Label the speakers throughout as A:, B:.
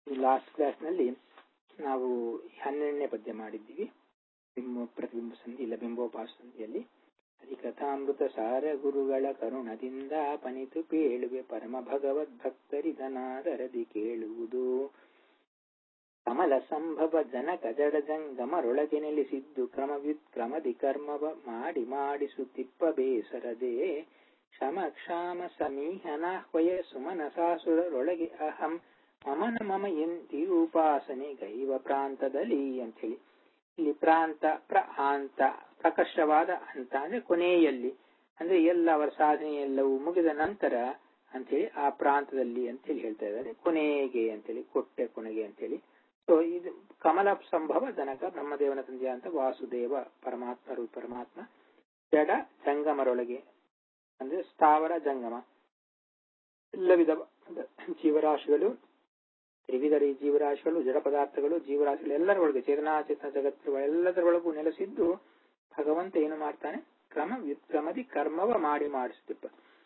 A: Last ಕ್ಲಾಸ್ನಲ್ಲಿ ನಾವು ಹನ್ನೆರಡನೇ ಪದ್ಯ ಮಾಡಿದ್ದೀವಿ ಬಿಂಬ ಪ್ರತಿಬಿಂಬ ಸಂಧಿ ಇಲ್ಲ ಬಿಂಬೋಪಾಸ ಸಂಧಿಯಲ್ಲಿ ಹರಿಕಥಾಮೃತ ಸಾರ ಗುರುಗಳ ಕರುಣದಿಂದ ಪನಿತು ಪೇಳುವೆ ಪರಮ ಭಗವದ್ ಭಕ್ತರಿದನಾದರದಿ ಕೇಳುವುದು ಕಮಲ ಸಂಭವ ಜನಕ ಜಡ ಜಂಗಮರೊಳಗೆ ನೆಲೆಸಿದ್ದು ಕ್ರಮವ್ಯುತ್ ಕ್ರಮದಿ ಕರ್ಮವ ಮಾಡಿ ಮಾಡಿಸುತ್ತಿಪ್ಪ ಬೇಸರದೆ ಶಮ ಕ್ಷಾಮ ಸಮೀಹನಾಹ್ವಯ ಸುಮನಸಾಸುರರೊಳಗೆ ಅಹಂ ಮಮನ ಮಮ ಎಂತಿ ಉಪಾಸನೆ ಗೈವ ಪ್ರಾಂತದಲ್ಲಿ ಅಂತ ಹೇಳಿ ಇಲ್ಲಿ ಪ್ರಾಂತ ಪ್ರಾಂತ ಪ್ರಕರ್ಷವಾದ ಅಂತ ಅಂದ್ರೆ ಕೊನೆಯಲ್ಲಿ ಅಂದ್ರೆ ಎಲ್ಲ ಅವರ ಸಾಧನೆ ಎಲ್ಲವೂ ಮುಗಿದ ನಂತರ ಅಂತೇಳಿ ಆ ಪ್ರಾಂತದಲ್ಲಿ ಅಂತೇಳಿ ಹೇಳ್ತಾ ಇದ್ದಾರೆ ಕೊನೆಗೆ ಅಂತೇಳಿ ಕೊಟ್ಟೆ ಕೊನೆಗೆ ಅಂತೇಳಿ ಸೊ ಇದು ಕಮಲ ಸಂಭವ ಜನಕ ಬ್ರಹ್ಮದೇವನ ತಂದೆಯ ಅಂತ ವಾಸುದೇವ ಪರಮಾತ್ಮ ರೂಪ ಪರಮಾತ್ಮ ಜಡ ಜಂಗಮರೊಳಗೆ ಅಂದ್ರೆ ಸ್ಥಾವರ ಜಂಗಮ ಎಲ್ಲ ವಿಧ ಜೀವರಾಶಿಗಳು ತ್ರಿವಿಧ ಜೀವರಾಶಿಗಳು ಜಡ ಪದಾರ್ಥಗಳು ಜೀವರಾಶಿಗಳು ಎಲ್ಲರೊಳಗೆ ಚೇತನಾಚೇತನ ಜಗತ್ತು ಎಲ್ಲದರೊಳಗೂ ನೆಲೆಸಿದ್ದು ಭಗವಂತ ಏನು ಮಾಡ್ತಾನೆ ಕ್ರಮ ವ್ಯುತ್ಕ್ರಮದಿ ಕರ್ಮವ ಮಾಡಿ ಮಾಡಿಸ್ತಿಪ್ಪ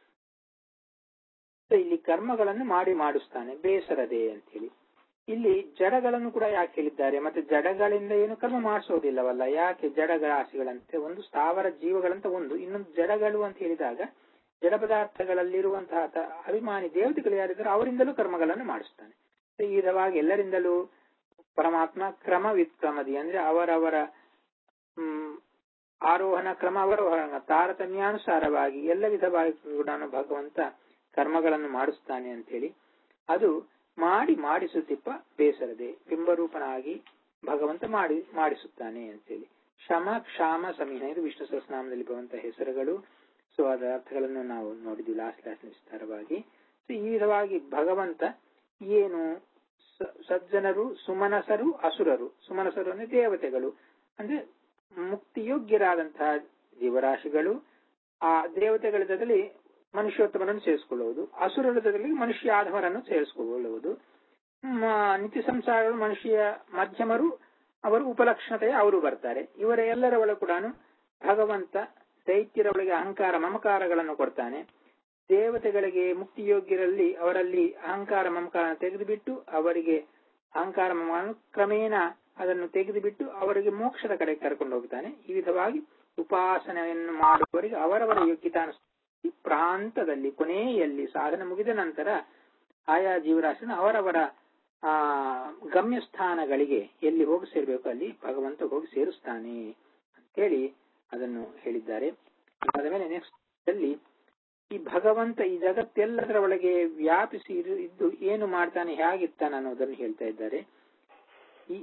A: ಇಲ್ಲಿ ಕರ್ಮಗಳನ್ನು ಮಾಡಿ ಮಾಡಿಸ್ತಾನೆ ಬೇಸರದೆ ಅಂತ ಹೇಳಿ ಇಲ್ಲಿ ಜಡಗಳನ್ನು ಕೂಡ ಯಾಕೆ ಹೇಳಿದ್ದಾರೆ ಮತ್ತೆ ಜಡಗಳಿಂದ ಏನು ಕರ್ಮ ಮಾಡಿಸೋದಿಲ್ಲವಲ್ಲ ಯಾಕೆ ಜಡರಾಶಿಗಳಂತೆ ಒಂದು ಸ್ಥಾವರ ಜೀವಗಳಂತ ಒಂದು ಇನ್ನೊಂದು ಜಡಗಳು ಅಂತ ಹೇಳಿದಾಗ ಜಡ ಪದಾರ್ಥಗಳಲ್ಲಿರುವಂತಹ ಅಭಿಮಾನಿ ದೇವತೆಗಳು ಯಾರಿದ್ದಾರೆ ಅವರಿಂದಲೂ ಕರ್ಮಗಳನ್ನು ಮಾಡಿಸ್ತಾನೆ ಈ ವಿಧವಾಗಿ ಎಲ್ಲರಿಂದಲೂ ಪರಮಾತ್ಮ ಕ್ರಮ ವಿತ್ಕ್ರಮದಿ ಅಂದ್ರೆ ಅವರವರ ಹ್ಮ್ ಆರೋಹಣ ಕ್ರಮ ಅವರೋಹಣ ತಾರತಮ್ಯಾನುಸಾರವಾಗಿ ಎಲ್ಲ ವಿಧವಾಗಿ ಕೂಡ ಭಗವಂತ ಕರ್ಮಗಳನ್ನು ಮಾಡಿಸ್ತಾನೆ ಅಂತ ಹೇಳಿ ಅದು ಮಾಡಿ ಮಾಡಿಸುತ್ತಿಪ್ಪ ಬೇಸರದೆ ಬಿಂಬರೂಪನಾಗಿ ಭಗವಂತ ಮಾಡಿ ಮಾಡಿಸುತ್ತಾನೆ ಅಂತೇಳಿ ಶಮ ಕ್ಷಾಮ ಸಮೀಹ ಇದು ವಿಷ್ಣು ಸಹಸ್ರನಾಮದಲ್ಲಿ ಬರುವಂತಹ ಹೆಸರುಗಳು ಸೊ ಅದರ ಅರ್ಥಗಳನ್ನು ನಾವು ನೋಡಿದ್ವಿ ಲಾಸ್ಟ್ ಕ್ಲಾಸ್ ವಿಸ್ತಾರವಾಗಿ ಸೊ ಈ ವಿಧವಾಗಿ ಭಗವಂತ ಏನು ಸಜ್ಜನರು ಸುಮನಸರು ಅಸುರರು ಸುಮನಸರು ಅಂದ್ರೆ ದೇವತೆಗಳು ಅಂದ್ರೆ ಮುಕ್ತಿಯೋಗ್ಯರಾದಂತಹ ಜೀವರಾಶಿಗಳು ಆ ದೇವತೆಗಳ ಜೊತೆಲಿ ಮನುಷ್ಯೋತ್ತಮರನ್ನು ಸೇರಿಸಿಕೊಳ್ಳುವುದು ಅಸುರರ ಜೊತೆಲಿ ಮನುಷ್ಯ ಆಧವರನ್ನು ಸೇರಿಸಿಕೊಳ್ಳುವುದು ನಿತ್ಯ ಸಂಸಾರಗಳು ಮನುಷ್ಯ ಮಧ್ಯಮರು ಅವರು ಉಪಲಕ್ಷಣತೆಯ ಅವರು ಬರ್ತಾರೆ ಇವರ ಎಲ್ಲರ ಒಳಗೆ ಕೂಡ ಭಗವಂತ ದೈತ್ಯರ ಒಳಗೆ ಅಹಂಕಾರ ಮಮಕಾರಗಳನ್ನು ಕೊಡ್ತಾನೆ ದೇವತೆಗಳಿಗೆ ಮುಕ್ತಿಯೋಗ್ಯರಲ್ಲಿ ಅವರಲ್ಲಿ ಅಹಂಕಾರ ಮಮಕಾರ ತೆಗೆದುಬಿಟ್ಟು ಅವರಿಗೆ ಅಹಂಕಾರ ಮಮಕಾರನ್ನು ಕ್ರಮೇಣ ಅದನ್ನು ತೆಗೆದುಬಿಟ್ಟು ಅವರಿಗೆ ಮೋಕ್ಷದ ಕಡೆ ಕರ್ಕೊಂಡು ಹೋಗ್ತಾನೆ ಈ ವಿಧವಾಗಿ ಉಪಾಸನೆಯನ್ನು ಮಾಡುವವರಿಗೆ ಅವರವರ ಯೋಗ್ಯತಾನುಸಾರ ಪ್ರಾಂತದಲ್ಲಿ ಕೊನೆಯಲ್ಲಿ ಸಾಧನೆ ಮುಗಿದ ನಂತರ ಆಯಾ ಜೀವರಾಶಿನ ಅವರವರ ಆ ಗಮ್ಯ ಸ್ಥಾನಗಳಿಗೆ ಎಲ್ಲಿ ಹೋಗಿ ಸೇರ್ಬೇಕು ಅಲ್ಲಿ ಭಗವಂತ ಹೋಗಿ ಸೇರಿಸ್ತಾನೆ ಅಂತೇಳಿ ಅದನ್ನು ಹೇಳಿದ್ದಾರೆ ಅದಾದ ಮೇಲೆ ನೆಕ್ಸ್ಟ್ ಅಲ್ಲಿ ಈ ಭಗವಂತ ಈ ಜಗತ್ತೆಲ್ಲದರ ಒಳಗೆ ವ್ಯಾಪಿಸಿ ಇದ್ದು ಏನು ಮಾಡ್ತಾನೆ ಹೇಗಿರ್ತಾನೆ ಅನ್ನೋದನ್ನು ಹೇಳ್ತಾ ಇದ್ದಾರೆ ಈ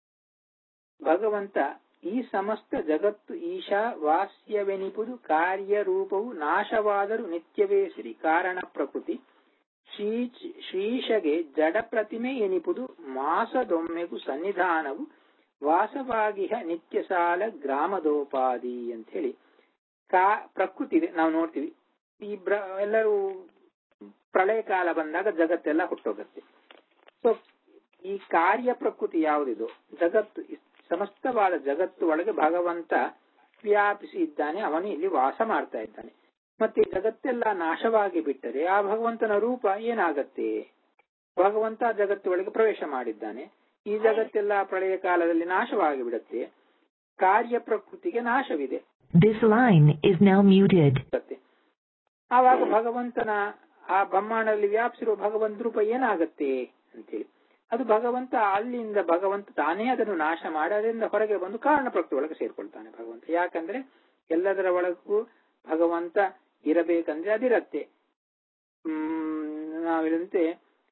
A: ಭಗವಂತ ಈ ಸಮಸ್ತ ಜಗತ್ತು ಈಶಾ ವಾಸ್ಯವೆನಿಪುದು ಕಾರ್ಯರೂಪವು ನಾಶವಾದರೂ ನಿತ್ಯವೇ ಶ್ರೀ ಕಾರಣ ಪ್ರಕೃತಿ ಶ್ರೀಶಗೆ ಜಡ ಪ್ರತಿಮೆ ಎನಿಪುದು ಮಾಸದೊಮ್ಮೆಗೂ ಸನ್ನಿಧಾನವು ವಾಸವಾಗಿಹ ನಿತ್ಯ ಸಾಲ ಗ್ರಾಮದೋಪಾದಿ ಅಂತ ಹೇಳಿ ಕಾ ಪ್ರಕೃತಿ ಇದೆ ನಾವು ನೋಡ್ತೀವಿ ಈ ಎಲ್ಲರೂ ಪ್ರಳಯ ಕಾಲ ಬಂದಾಗ ಜಗತ್ತೆಲ್ಲ ಹುಟ್ಟೋಗತ್ತೆ ಸೊ ಈ ಕಾರ್ಯ ಪ್ರಕೃತಿ ಯಾವುದಿದು ಜಗತ್ತು ಸಮಸ್ತವಾದ ಜಗತ್ತು ಒಳಗೆ ಭಗವಂತ ವ್ಯಾಪಿಸಿ ಇದ್ದಾನೆ ಅವನು ಇಲ್ಲಿ ವಾಸ ಮಾಡ್ತಾ ಇದ್ದಾನೆ ಮತ್ತೆ ಜಗತ್ತೆಲ್ಲ ನಾಶವಾಗಿ ಬಿಟ್ಟರೆ ಆ ಭಗವಂತನ ರೂಪ ಏನಾಗತ್ತೆ ಭಗವಂತ ಜಗತ್ತೊಳಗೆ ಪ್ರವೇಶ ಮಾಡಿದ್ದಾನೆ ಈ ಜಗತ್ತೆಲ್ಲ ಪ್ರಳಯ ಕಾಲದಲ್ಲಿ ನಾಶವಾಗಿ ಬಿಡುತ್ತೆ ಕಾರ್ಯ ಪ್ರಕೃತಿಗೆ ನಾಶವಿದೆ
B: This line is now muted.
A: ಆವಾಗ ಭಗವಂತನ ಆ ಬ್ರಹ್ಮಾಂಡದಲ್ಲಿ ವ್ಯಾಪಿಸಿರುವ ಭಗವಂತ ರೂಪ ಏನಾಗತ್ತೆ ಅಂತೇಳಿ ಅದು ಭಗವಂತ ಅಲ್ಲಿಂದ ಭಗವಂತ ತಾನೇ ಅದನ್ನು ನಾಶ ಮಾಡಿ ಅದರಿಂದ ಹೊರಗೆ ಬಂದು ಕಾರಣ ಪ್ರಕೃತಿ ಒಳಗೆ ಸೇರ್ಕೊಳ್ತಾನೆ ಭಗವಂತ ಯಾಕಂದ್ರೆ ಎಲ್ಲದರ ಒಳಗೂ ಭಗವಂತ ಇರಬೇಕಂದ್ರೆ ಅದಿರತ್ತೆ ಹ್ಮ್ ನಾವಿರಂತೆ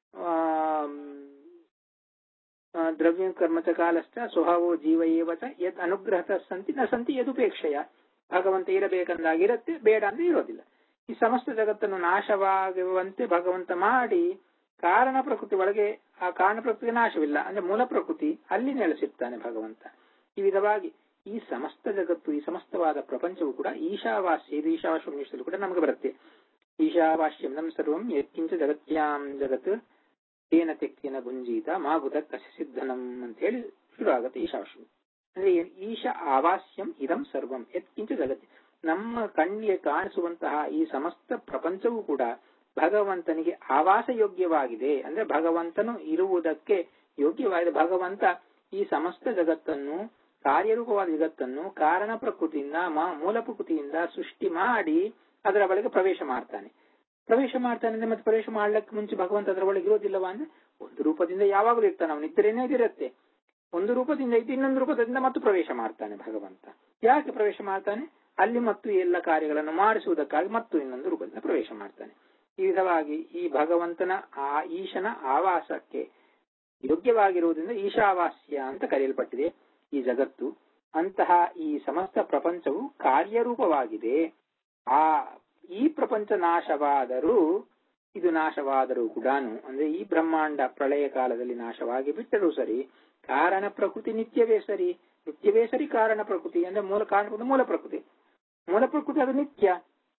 A: ದ್ರವ್ಯ ಕರ್ಮಚ ಕಾಲಶ್ಚ ಸ್ವಭಾವೋ ಜೀವ ಏವಚ ಯದ್ ಅನುಗ್ರಹ ಸಂತಿ ನ ಸಂತಿ ಯದುಪೇಕ್ಷೆಯ ಭಗವಂತ ಇರಬೇಕಂದಾಗಿರತ್ತೆ ಬೇಡ ಅಂದ್ರೆ ಇರೋದಿಲ್ಲ ಈ ಸಮಸ್ತ ಜಗತ್ತನ್ನು ನಾಶವಾಗುವಂತೆ ಭಗವಂತ ಮಾಡಿ ಕಾರಣ ಪ್ರಕೃತಿ ಒಳಗೆ ಆ ಕಾರಣ ಪ್ರಕೃತಿಗೆ ನಾಶವಿಲ್ಲ ಅಂದ್ರೆ ಮೂಲ ಪ್ರಕೃತಿ ಅಲ್ಲಿ ನೆಲೆಸಿರ್ತಾನೆ ಭಗವಂತ ಈ ವಿಧವಾಗಿ ಈ ಸಮಸ್ತ ಜಗತ್ತು ಈ ಸಮಸ್ತವಾದ ಪ್ರಪಂಚವು ಕೂಡ ಈಶಾವಾಸ್ಯ ಇದು ಈಶಾವಾಸ್ಯ ಕೂಡ ನಮಗೆ ಬರುತ್ತೆ ಈಶಾವಾಸ್ಯಂ ನಮ್ ಸರ್ವಂ ಯತ್ಕಿಂಚ ಜಗತ್ಯಾಂ ಜಗತ್ ತೇನ ತೆಕ್ಕಿನ ಗುಂಜೀತ ಮಾಗುತ ಕಶ ಸಿದ್ಧನಂ ಅಂತ ಹೇಳಿ ಶುರು ಆಗುತ್ತೆ ಈಶಾವಾಸ್ಯಂ ಅಂದ್ರೆ ಈಶ ಆವಾಸ್ಯಂ ಇದಂ ಸರ್ವಂ ಯತ್ಕಿಂಚ ಜಗತ್ ನಮ್ಮ ಕಣ್ಣಿಗೆ ಕಾಣಿಸುವಂತಹ ಈ ಸಮಸ್ತ ಪ್ರಪಂಚವೂ ಕೂಡ ಭಗವಂತನಿಗೆ ಆವಾಸ ಯೋಗ್ಯವಾಗಿದೆ ಅಂದ್ರೆ ಭಗವಂತನು ಇರುವುದಕ್ಕೆ ಯೋಗ್ಯವಾಗಿದೆ ಭಗವಂತ ಈ ಸಮಸ್ತ ಜಗತ್ತನ್ನು ಕಾರ್ಯರೂಪವಾದ ಜಗತ್ತನ್ನು ಕಾರಣ ಪ್ರಕೃತಿಯಿಂದ ಮೂಲ ಪ್ರಕೃತಿಯಿಂದ ಸೃಷ್ಟಿ ಮಾಡಿ ಅದರ ಒಳಗೆ ಪ್ರವೇಶ ಮಾಡ್ತಾನೆ ಪ್ರವೇಶ ಮಾಡ್ತಾನೆ ಅಂದ್ರೆ ಮತ್ತೆ ಪ್ರವೇಶ ಮಾಡ್ಲಿಕ್ಕೆ ಮುಂಚೆ ಭಗವಂತ ಅದರ ಒಳಗೆ ಇರೋದಿಲ್ಲವಾ ಅಂದ್ರೆ ಒಂದು ರೂಪದಿಂದ ಯಾವಾಗಲೂ ಇರ್ತಾನೆ ಅವನು ನಿದ್ರೇನೇ ಇದಿರುತ್ತೆ ಒಂದು ರೂಪದಿಂದ ಇದ್ದು ಇನ್ನೊಂದು ರೂಪದಿಂದ ಮತ್ತು ಪ್ರವೇಶ ಮಾಡ್ತಾನೆ ಭಗವಂತ ಯಾಕೆ ಪ್ರವೇಶ ಮಾಡ್ತಾನೆ ಅಲ್ಲಿ ಮತ್ತು ಎಲ್ಲ ಕಾರ್ಯಗಳನ್ನು ಮಾಡಿಸುವುದಕ್ಕಾಗಿ ಮತ್ತು ಇನ್ನೊಂದು ರೂಪದಿಂದ ಪ್ರವೇಶ ಮಾಡ್ತಾನೆ ಈ ವಿಧವಾಗಿ ಈ ಭಗವಂತನ ಆ ಈಶನ ಆವಾಸಕ್ಕೆ ಯೋಗ್ಯವಾಗಿರುವುದರಿಂದ ಈಶಾವಾಸ್ಯ ಅಂತ ಕರೆಯಲ್ಪಟ್ಟಿದೆ ಈ ಜಗತ್ತು ಅಂತಹ ಈ ಸಮಸ್ತ ಪ್ರಪಂಚವು ಕಾರ್ಯರೂಪವಾಗಿದೆ ಆ ಈ ಪ್ರಪಂಚ ನಾಶವಾದರೂ ಇದು ನಾಶವಾದರೂ ಕೂಡ ಅಂದ್ರೆ ಈ ಬ್ರಹ್ಮಾಂಡ ಪ್ರಳಯ ಕಾಲದಲ್ಲಿ ನಾಶವಾಗಿ ಬಿಟ್ಟರೂ ಸರಿ ಕಾರಣ ಪ್ರಕೃತಿ ನಿತ್ಯವೇ ಸರಿ ನಿತ್ಯವೇ ಸರಿ ಕಾರಣ ಪ್ರಕೃತಿ ಅಂದ್ರೆ ಮೂಲ ಕಾರಣ ಮೂಲ ಪ್ರಕೃತಿ ಮೂಲ ಪ್ರಕೃತಿ ಅದು ನಿತ್ಯ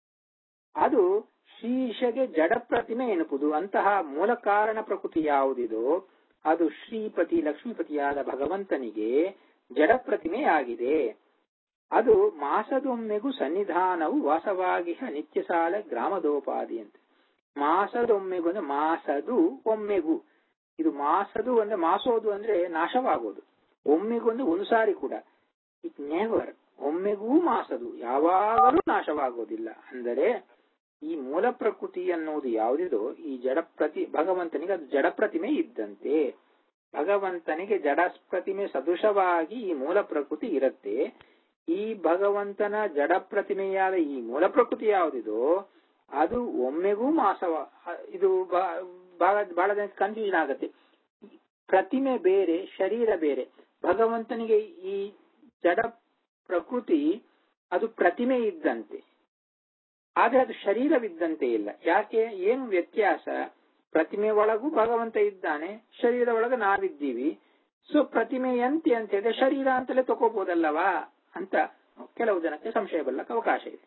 A: ಅದು ಶ್ರೀಶಗೆ ಜಡ ಪ್ರತಿಮೆ ಎನ್ನುವುದು ಅಂತಹ ಮೂಲ ಕಾರಣ ಪ್ರಕೃತಿ ಯಾವುದಿದೋ ಅದು ಶ್ರೀಪತಿ ಲಕ್ಷ್ಮೀಪತಿಯಾದ ಭಗವಂತನಿಗೆ ಜಡ ಪ್ರತಿಮೆಯಾಗಿದೆ ಅದು ಮಾಸದೊಮ್ಮೆಗೂ ಸನ್ನಿಧಾನವು ವಾಸವಾಗಿ ನಿತ್ಯ ಸಾಲ ಗ್ರಾಮದೋಪಾದಿ ಅಂತ ಮಾಸದೊಮ್ಮೆಗೂ ಅಂದ್ರೆ ಮಾಸದು ಒಮ್ಮೆಗೂ ಇದು ಮಾಸದು ಅಂದ್ರೆ ಮಾಸೋದು ಅಂದ್ರೆ ನಾಶವಾಗೋದು ಒಮ್ಮೆಗೂ ಅಂದ್ರೆ ಒಂದು ಸಾರಿ ಕೂಡ ಇಟ್ ನೆವರ್ ಒಮ್ಮೆಗೂ ಮಾಸದು ಯಾವಾಗಲೂ ನಾಶವಾಗೋದಿಲ್ಲ ಅಂದರೆ ಈ ಮೂಲ ಪ್ರಕೃತಿ ಅನ್ನುವುದು ಯಾವುದಿದೋ ಈ ಜಡ ಪ್ರತಿ ಭಗವಂತನಿಗೆ ಅದು ಜಡ ಪ್ರತಿಮೆ ಇದ್ದಂತೆ ಭಗವಂತನಿಗೆ ಜಡ ಪ್ರತಿಮೆ ಸದೃಶವಾಗಿ ಈ ಮೂಲ ಪ್ರಕೃತಿ ಇರುತ್ತೆ ಈ ಭಗವಂತನ ಜಡ ಪ್ರತಿಮೆಯಾದ ಈ ಮೂಲ ಪ್ರಕೃತಿ ಯಾವುದಿದೋ ಅದು ಒಮ್ಮೆಗೂ ಮಾಸವ ಇದು ಬಹಳ ಬಹಳ ಜನಕ್ಕೆ ಕನ್ಫ್ಯೂಷನ್ ಆಗುತ್ತೆ ಪ್ರತಿಮೆ ಬೇರೆ ಶರೀರ ಬೇರೆ ಭಗವಂತನಿಗೆ ಈ ಜಡ ಪ್ರಕೃತಿ ಅದು ಪ್ರತಿಮೆ ಇದ್ದಂತೆ ಆದ್ರೆ ಅದು ಶರೀರವಿದ್ದಂತೆ ಇಲ್ಲ ಯಾಕೆ ಏನು ವ್ಯತ್ಯಾಸ ಪ್ರತಿಮೆ ಒಳಗೂ ಭಗವಂತ ಇದ್ದಾನೆ ಶರೀರ ಒಳಗೆ ನಾವಿದ್ದೀವಿ ಸೊ ಪ್ರತಿಮೆಯಂತೆ ಅಂತ ಹೇಳಿದ್ರೆ ಶರೀರ ಅಂತಲೇ ತಗೋಬಹುದಲ್ಲವಾ ಅಂತ ಕೆಲವು ಜನಕ್ಕೆ ಸಂಶಯ ಬರ್ಲಕ್ಕೆ ಅವಕಾಶ ಇದೆ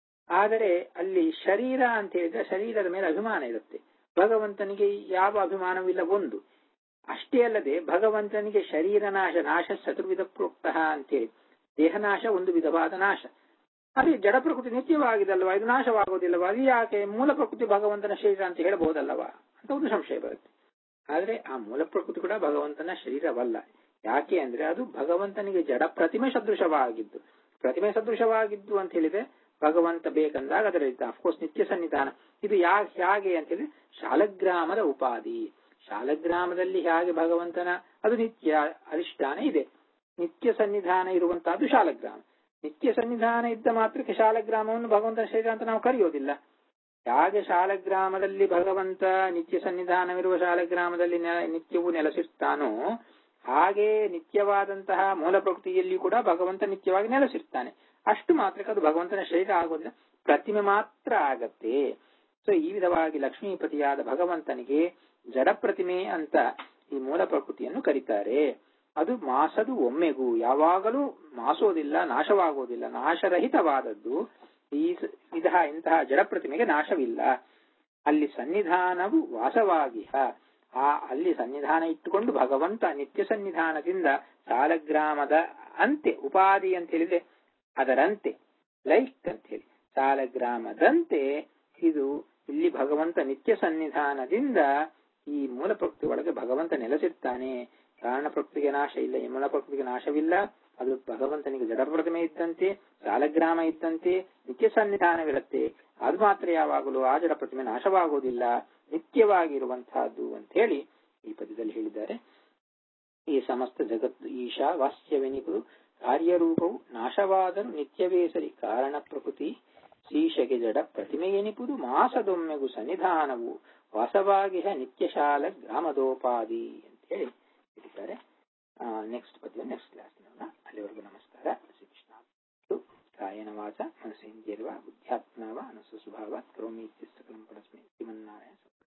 A: ಆದರೆ ಅಲ್ಲಿ ಶರೀರ ಅಂತ ಹೇಳಿದ್ರೆ ಶರೀರದ ಮೇಲೆ ಅಭಿಮಾನ ಇರುತ್ತೆ ಭಗವಂತನಿಗೆ ಯಾವ ಅಭಿಮಾನವಿಲ್ಲ ಒಂದು ಅಷ್ಟೇ ಅಲ್ಲದೆ ಭಗವಂತನಿಗೆ ಶರೀರ ನಾಶ ನಾಶ ಚತುರ್ವಿಧ ಪ್ರೋಕ್ತ ಅಂತೇಳಿ ದೇಹನಾಶ ಒಂದು ವಿಧವಾದ ನಾಶ ಅದೇ ಜಡ ಪ್ರಕೃತಿ ನಿತ್ಯವಾಗಿದಲ್ವಾ ಇದು ನಾಶವಾಗುವುದಿಲ್ಲವಾ ಅದು ಯಾಕೆ ಮೂಲ ಪ್ರಕೃತಿ ಭಗವಂತನ ಶರೀರ ಅಂತ ಹೇಳಬಹುದಲ್ಲವಾ ಅಂತ ಒಂದು ಸಂಶಯ ಬರುತ್ತೆ ಆದ್ರೆ ಆ ಮೂಲ ಪ್ರಕೃತಿ ಕೂಡ ಭಗವಂತನ ಶರೀರವಲ್ಲ ಯಾಕೆ ಅಂದ್ರೆ ಅದು ಭಗವಂತನಿಗೆ ಜಡ ಪ್ರತಿಮೆ ಸದೃಶವಾಗಿದ್ದು ಪ್ರತಿಮೆ ಸದೃಶವಾಗಿದ್ದು ಅಂತ ಹೇಳಿದ್ರೆ ಭಗವಂತ ಬೇಕಂದಾಗ ಅದರ ಅಫ್ಕೋರ್ಸ್ ನಿತ್ಯ ಸನ್ನಿಧಾನ ಇದು ಯಾ ಹೇಗೆ ಅಂತ ಹೇಳಿದ್ರೆ ಶಾಲಗ್ರಾಮದ ಉಪಾಧಿ ಶಾಲಗ್ರಾಮದಲ್ಲಿ ಹೇಗೆ ಭಗವಂತನ ಅದು ನಿತ್ಯ ಅಧಿಷ್ಠಾನ ಇದೆ ನಿತ್ಯ ಸನ್ನಿಧಾನ ಇರುವಂತಹದ್ದು ಶಾಲಗ್ರಾಮ ನಿತ್ಯ ಸನ್ನಿಧಾನ ಇದ್ದ ಮಾತ್ರಕ್ಕೆ ಶಾಲಗ್ರಾಮವನ್ನು ಭಗವಂತನ ಶರೀರ ಅಂತ ನಾವು ಕರೆಯೋದಿಲ್ಲ ಹೇಗೆ ಶಾಲಗ್ರಾಮದಲ್ಲಿ ಭಗವಂತ ನಿತ್ಯ ಸನ್ನಿಧಾನವಿರುವ ಶಾಲಗ್ರಾಮದಲ್ಲಿ ನಿತ್ಯವೂ ನೆಲೆಸಿರ್ತಾನೋ ಹಾಗೆ ನಿತ್ಯವಾದಂತಹ ಮೂಲ ಪ್ರಕೃತಿಯಲ್ಲಿ ಕೂಡ ಭಗವಂತ ನಿತ್ಯವಾಗಿ ನೆಲೆಸಿರ್ತಾನೆ ಅಷ್ಟು ಮಾತ್ರಕ್ಕೆ ಅದು ಭಗವಂತನ ಶರೀರ ಆಗೋದಿಲ್ಲ ಪ್ರತಿಮೆ ಮಾತ್ರ ಆಗತ್ತೆ ಸೊ ಈ ವಿಧವಾಗಿ ಲಕ್ಷ್ಮೀಪತಿಯಾದ ಭಗವಂತನಿಗೆ ಜಡ ಪ್ರತಿಮೆ ಅಂತ ಈ ಮೂಲ ಪ್ರಕೃತಿಯನ್ನು ಕರೀತಾರೆ ಅದು ಮಾಸದು ಒಮ್ಮೆಗೂ ಯಾವಾಗಲೂ ಮಾಸೋದಿಲ್ಲ ನಾಶವಾಗೋದಿಲ್ಲ ನಾಶರಹಿತವಾದದ್ದು ಈ ವಿಧ ಇಂತಹ ಜಡ ಪ್ರತಿಮೆಗೆ ನಾಶವಿಲ್ಲ ಅಲ್ಲಿ ಸನ್ನಿಧಾನವು ವಾಸವಾಗಿಹ ಆ ಅಲ್ಲಿ ಸನ್ನಿಧಾನ ಇಟ್ಟುಕೊಂಡು ಭಗವಂತ ನಿತ್ಯ ಸನ್ನಿಧಾನದಿಂದ ಸಾಲಗ್ರಾಮದ ಅಂತೆ ಉಪಾಧಿ ಅಂತ ಹೇಳಿದ್ರೆ ಅದರಂತೆ ಲೈಕ್ ಅಂತ ಹೇಳಿ ಸಾಲಗ್ರಾಮದಂತೆ ಇದು ಇಲ್ಲಿ ಭಗವಂತ ನಿತ್ಯ ಸನ್ನಿಧಾನದಿಂದ ಈ ಮೂಲ ಪ್ರಕೃತಿ ಒಳಗೆ ಭಗವಂತ ನೆಲೆಸಿರ್ತಾನೆ ಕಾರಣ ಪ್ರಕೃತಿಗೆ ನಾಶ ಇಲ್ಲ ಈ ಮೂಲ ಪ್ರಕೃತಿಗೆ ನಾಶವಿಲ್ಲ ಅದು ಭಗವಂತನಿಗೆ ಜಡ ಪ್ರತಿಮೆ ಇದ್ದಂತೆ ಸಾಲಗ್ರಾಮ ಇದ್ದಂತೆ ನಿತ್ಯ ಸನ್ನಿಧಾನವಿರುತ್ತೆ ಅದು ಮಾತ್ರ ಯಾವಾಗಲೂ ಆ ಜಡ ಪ್ರತಿಮೆ ನಾಶವಾಗುವುದಿಲ್ಲ ನಿತ್ಯವಾಗಿರುವಂತಹದ್ದು ಅಂತ ಹೇಳಿ ಈ ಪದ್ಯದಲ್ಲಿ ಹೇಳಿದ್ದಾರೆ ಈ ಸಮಸ್ತ ಜಗತ್ತು ಈಶಾ ವಾಸ್ಯವೆನಿಪುದು ಕಾರ್ಯರೂಪವು ನಾಶವಾದರೂ ನಿತ್ಯವೇ ಸರಿ ಕಾರಣ ಪ್ರಕೃತಿ ಶೀಶಗೆ ಜಡ ಪ್ರತಿಮೆಯೆನಿಪುದು ಮಾಸದೊಮ್ಮೆಗೂ ಸನ್ನಿಧಾನವು ವಾಸವಾಗಿಹ ನಿತ್ಯಶಾಲ ಗ್ರಾಮದೋಪಾದಿ ಅಂತ ಹೇಳಿ ಹೇಳಿದ್ದಾರೆ ನೆಕ್ಸ್ಟ್ ಪದ್ಯ ನೆಕ್ಸ್ಟ್ ಕ್ಲಾಸ್ ಅಲ್ಲಿವರೆಗೂ ನಮಸ್ಕಾರ ಶ್ರೀಕೃಷ್ಣ ಕಾಯನ ವಾಚ ಮನಸ್ಸೇಂದ್ರಿಯರ್ವ ಬುದ್ಧ್ಯಾತ್ಮವ ಅನಸ್ಸು ಸ್ವಭಾವ ಕರೋಮಿ ಇತ್ಯಸ್ತ ಕಲಂ ಪರಸ್ಮೈ ಶ್ರೀಮನ್ನಾರಾಯಣ